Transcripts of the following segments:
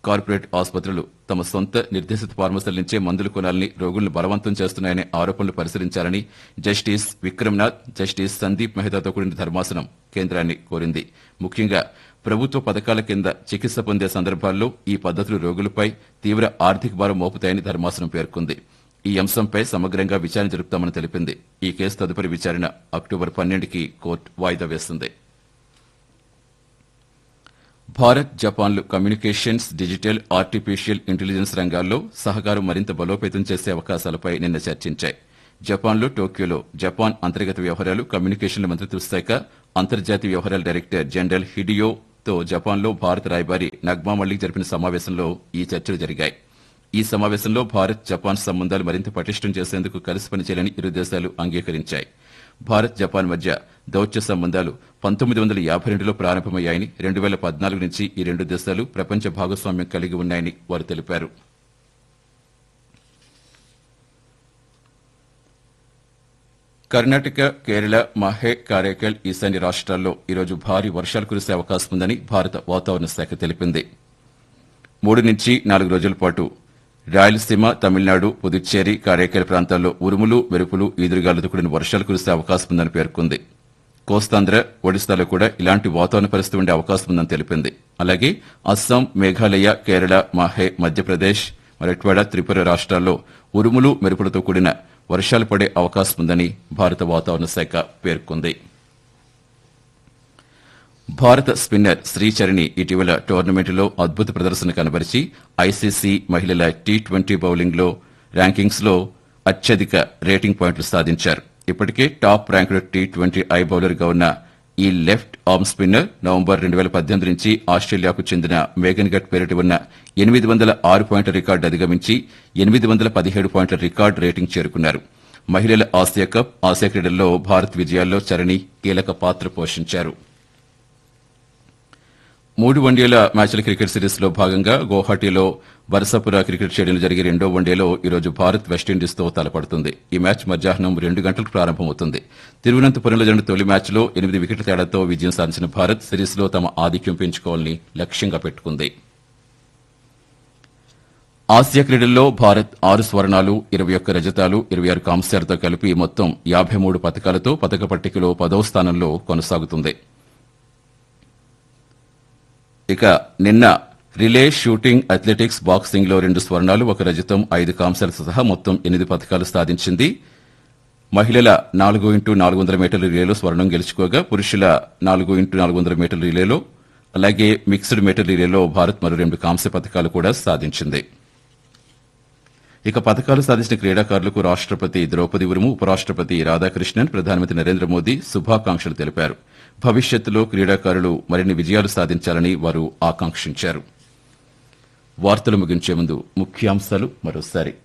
corporate ఆసుపత్రులు తమ సొంత నిర్దేశిత ఫార్మసీల నుంచే మందులు కొనాలని రోగులను బలవంతం చేస్తున్నాయనే ఆరోపణలు పరిశీలించాలని జస్టిస్ విక్రమ్నాథ్ జస్టిస్ సందీప్ మెహతాతో కూడిన ధర్మాసనం కేంద్రాన్ని కోరింది ముఖ్యంగా ప్రభుత్వ పథకాల కింద చికిత్స పొందే సందర్భాల్లో ఈ పద్దతులు రోగులపై తీవ్ర ఆర్థిక భారం మోపుతాయని ధర్మాసనం పేర్కొంది ఈ అంశంపై సమగ్రంగా విచారణ జరుపుతామని తెలిపింది ఈ కేసు తదుపరి విచారణ అక్టోబర్ పన్నెండుకి కోర్టు వాయిదా వేస్తుంది భారత్ జపాన్లు కమ్యూనికేషన్స్ డిజిటల్ ఆర్టిఫిషియల్ ఇంటెలిజెన్స్ రంగాల్లో సహకారం మరింత బలోపేతం చేసే అవకాశాలపై నిన్న చర్చించాయి జపాన్లో టోక్యోలో జపాన్ అంతర్గత వ్యవహారాలు కమ్యూనికేషన్ల మంత్రిత్వ శాఖ అంతర్జాతీయ వ్యవహారాల డైరెక్టర్ జనరల్ హిడియోతో జపాన్లో భారత రాయబారి నగ్మా మల్లిక్ జరిపిన సమావేశంలో ఈ చర్చలు జరిగాయి ఈ సమావేశంలో భారత్ జపాన్ సంబంధాలు మరింత పటిష్టం చేసేందుకు కలిసి పనిచేయాలని ఇరు దేశాలు అంగీకరించాయి భారత్ జపాన్ మధ్య దౌత్య సంబంధాలు పంతొమ్మిది వందల యాభై రెండులో ప్రారంభమయ్యాయని రెండు వేల పద్నాలుగు నుంచి ఈ రెండు దేశాలు ప్రపంచ భాగస్వామ్యం కలిగి ఉన్నాయని వారు తెలిపారు కర్ణాటక కేరళ మహే కారైకల్ ఈశాన్య రాష్ట్రాల్లో ఈరోజు భారీ వర్షాలు కురిసే అవకాశం ఉందని భారత వాతావరణ శాఖ తెలిపింది మూడు నుంచి నాలుగు రోజుల పాటు రాయలసీమ తమిళనాడు పుదుచ్చేరి కారైకల్ ప్రాంతాల్లో ఉరుములు మెరుపులు ఈదురుగాలులతో కూడిన వర్షాలు కురిసే అవకాశం ఉందని పేర్కొంది కోస్తాంధ్ర ఒడిశాలో కూడా ఇలాంటి వాతావరణ పరిస్థితి ఉండే అవకాశం ఉందని తెలిపింది అలాగే అస్సాం మేఘాలయ కేరళ మాహే మధ్యప్రదేశ్ మరట్వాడ త్రిపుర రాష్ట్రాల్లో ఉరుములు మెరుపులతో కూడిన వర్షాలు పడే అవకాశం ఉందని భారత వాతావరణ శాఖ పేర్కొంది భారత స్పిన్నర్ శ్రీచరణి ఇటీవల టోర్నమెంట్లో అద్భుత ప్రదర్శన కనబరిచి ఐసీసీ మహిళల టీ ట్వంటీ బౌలింగ్లో ర్యాంకింగ్స్లో అత్యధిక రేటింగ్ పాయింట్లు సాధించారు ఇప్పటికే top ranked T twenty I బౌలర్గా ఉన్న ఈ లెఫ్ట్ ఆర్మ్ స్పిన్నర్ నవంబర్ రెండు వేల పద్దెనిమిది నుంచి ఆస్ట్రేలియాకు చెందిన మేఘన్ గట్ పేరిట ఉన్న ఎనిమిది వందల ఆరు పాయింట్ల రికార్డు అధిగమించి ఎనిమిది వందల పదిహేడు పాయింట్ల రికార్డు రేటింగ్ చేరుకున్నారు మహిళల ఆసియా కప్ ఆసియా క్రీడల్లో భారత్ విజయాల్లో చరణి కీలక పాత్ర పోషించారు మూడు వన్డేల మ్యాచ్ల క్రికెట్ సిరీస్ లో భాగంగా గౌహాటీలో వరసపుర క్రికెట్ స్టేడియంలో జరిగే రెండో వన్డేలో ఈరోజు భారత్ వెస్టిండీస్తో తలపడుతుంది ఈ మ్యాచ్ మధ్యాహ్నం రెండు గంటలకు ప్రారంభమవుతుంది తిరువనంతపురంలో జరిగిన తొలి మ్యాచ్లో ఎనిమిది వికెట్ల తేడాతో విజయం సాధించిన భారత్ సిరీస్లో తమ ఆధిక్యం పెంచుకోవాలని లక్ష్యంగా పెట్టుకుంది ఆసియా క్రీడల్లో భారత్ ఆరు స్వర్ణాలు ఇరవై ఒక్క రజతాలు ఇరవై ఆరు కాంస్యాలతో కలిపి మొత్తం యాభై మూడు పథకాలతో పథక పట్టికలో పదవ స్థానంలో కొనసాగుతుంది ఇక నిన్న రిలే షూటింగ్ అథ్లెటిక్స్ బాక్సింగ్ లో రెండు స్వర్ణాలు ఒక రజతం ఐదు కాంస్యాలతో సహా మొత్తం ఎనిమిది పథకాలు సాధించింది మహిళల నాలుగు ఇంటూ నాలుగు వందల మీటర్ల రిలేలో స్వర్ణం గెలుచుకోగా పురుషుల నాలుగు ఇంటూ నాలుగు వందల మీటర్ల రిలేలో అలాగే మిక్స్డ్ మీటర్ రిలేలో భారత్ మరో రెండు కాంస్య పథకాలు కూడా సాధించింది ఇక పథకాలు సాధించిన క్రీడాకారులకు రాష్ట్రపతి ద్రౌపది ముర్ము ఉపరాష్ట్రపతి రాధాకృష్ణన్ ప్రధానమంత్రి నరేంద్ర మోదీ శుభాకాంక్షలు తెలిపారు భవిష్యత్తులో క్రీడాకారులు మరిన్ని విజయాలు సాధించాలని వారు ఆకాంక్షించారు వార్తలు ముగించే ముందు ముఖ్యాంశాలు మరోసారి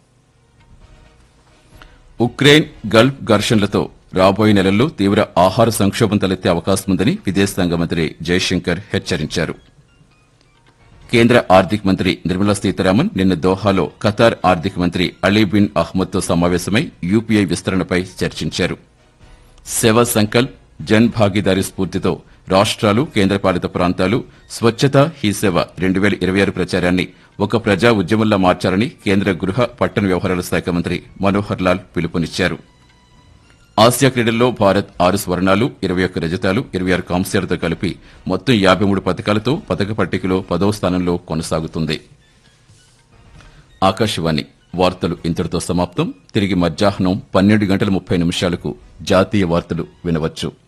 ఉక్రెయిన్ గల్ఫ్ ఘర్షణలతో రాబోయే నెలల్లో తీవ్ర ఆహార సంక్షోభం తలెత్తే అవకాశం ఉందని విదేశాంగ మంత్రి జయశంకర్ హెచ్చరించారు కేంద్ర ఆర్థిక మంత్రి నిర్మలా సీతారామన్ నిన్న దోహాలో ఖతార్ ఆర్థిక మంత్రి అలీ బిన్ అహ్మద్తో సమావేశమై యూపీఐ విస్తరణపై చర్చించారు సేవా సంకల్ప్ జన్ భాగీదారీ స్ఫూర్తితో రాష్ట్రాలు కేంద్రపాలిత ప్రాంతాలు స్వచ్ఛత హీ సేవ రెండు వేల ఇరవై ఆరు ప్రచారాన్ని ఒక ప్రజా ఉద్యమంలా మార్చాలని కేంద్ర గృహ పట్టణ వ్యవహారాల శాఖ మంత్రి మనోహర్ లాల్ పిలుపునిచ్చారు ఆసియా క్రీడల్లో భారత్ ఆరు స్వర్ణాలు ఇరవై ఒక్క రజతాలు ఇరవై ఆరు కాంస్యాలతో కలిపి మొత్తం యాభై మూడు పథకాలతో పథక పట్టికలో పదవ స్థానంలో కొనసాగుతుంది ఆకాశవాణి వార్తలు ఇంతటితో సమాప్తం తిరిగి మధ్యాహ్నం పన్నెండు గంటల ముప్పై నిమిషాలకు జాతీయ వార్తలు వినవచ్చు